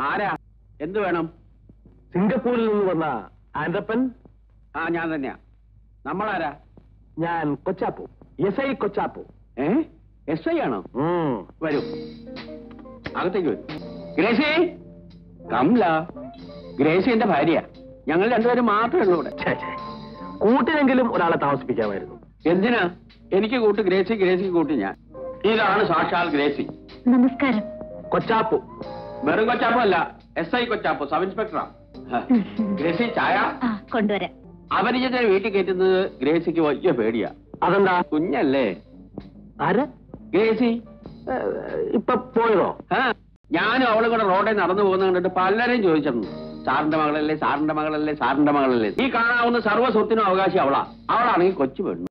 ആരാ എന്ത് വേണം സിംഗപ്പൂരിൽ നിന്ന് വന്ന ആൻഡപ്പൻ ആ ഞാൻ തന്നെയാ നമ്മളാരാ ഞാൻ കൊച്ചാപ്പു എസ് ഐ കൊച്ചാപ്പു ഏ എസ് ഐ ആണോ ഉം. വരൂ അകത്തേക്ക് വരൂ ഗ്രേസി കമല ഗ്രേസി എന്റെ ഭാര്യ ഞങ്ങൾ രണ്ടുപേരും മാത്രമേ ഉള്ളൂ ഇവിടെ ഛേ, ഛേ. കൂട്ടിനെങ്കിലും ഒരാളെ താമസിപ്പിക്കാമായിരുന്നു എന്തിനാ എനിക്ക് കൂട്ട് ഗ്രേസി ഗ്രേസിക്ക് കൂട്ട് ഞാൻ ഇതാണ് സാക്ഷാൽ ഗ്രേസി നമസ്കാരം കൊച്ചാപ്പു വെറും കൊച്ചാപ്പോ അല്ല എസ് ഐ കൊച്ചാപ്പോ സബ് ഇൻസ്പെക്ടറാ ഹ. ഗ്രേസി ചായ ആ കൊണ്ടുവരാം അപരിചിതനെ വീട്ടിൽ കയറ്റുന്നത് ഗ്രേസിക്ക് വലിയ പേടിയാ അതെന്താ കുഞ്ഞല്ലേ ആര് ഗ്രേസി ഏ, ഇപ്പൊ പോയതോ ആ, ഞാനും അവളും കൂടെ റോഡിൽ നടന്നു പോകുന്ന കണ്ടിട്ട് പലരും ചോദിച്ചിരുന്നു സാറിന്റെ മകളല്ലേ സാറിന്റെ മകളല്ലേ സാറിന്റെ മകളല്ലേ ഈ കാണാവുന്ന സർവ്വ സ്വത്തിനും അവകാശി അവളാ അവളാണെങ്കിൽ കൊച്ചു പെണ്ണു